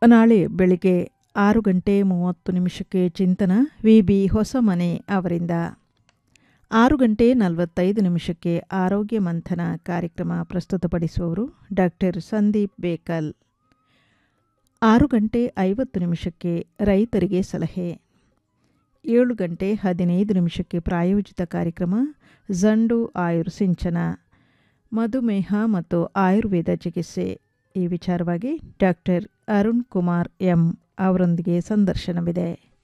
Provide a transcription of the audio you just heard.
ನಾಳೆ ಬೆಳಿಗ್ಗೆ ಆರು ಗಂಟೆ ಮೂವತ್ತು ನಿಮಿಷಕ್ಕೆ ಚಿಂತನ ವಿ ಬಿ ಹೊಸಮನೆ ಅವರಿಂದ ಆರು ಗಂಟೆ ನಲವತ್ತೈದು ನಿಮಿಷಕ್ಕೆ ಆರೋಗ್ಯ ಮಂಥನ ಕಾರ್ಯಕ್ರಮ ಪ್ರಸ್ತುತಪಡಿಸುವವರು ಡಾಕ್ಟರ್ ಸಂದೀಪ್ ಬೇಕಲ್ ಆರು ಗಂಟೆ ಐವತ್ತು ನಿಮಿಷಕ್ಕೆ ರೈತರಿಗೆ ಸಲಹೆ ಏಳು ಗಂಟೆ ಹದಿನೈದು ನಿಮಿಷಕ್ಕೆ ಪ್ರಾಯೋಜಿತ ಕಾರ್ಯಕ್ರಮ ಜಂಡು ಆಯುರ್ ಸಿಂಚನ ಮಧುಮೇಹ ಮತ್ತು ಆಯುರ್ವೇದ ಚಿಕಿತ್ಸೆ ಈ ವಿಚಾರವಾಗಿ ಡಾಕ್ಟರ್ ಅರುಣ್ ಕುಮಾರ್ ಎಂ ಅವರೊಂದಿಗೆ ಸಂದರ್ಶನವಿದೆ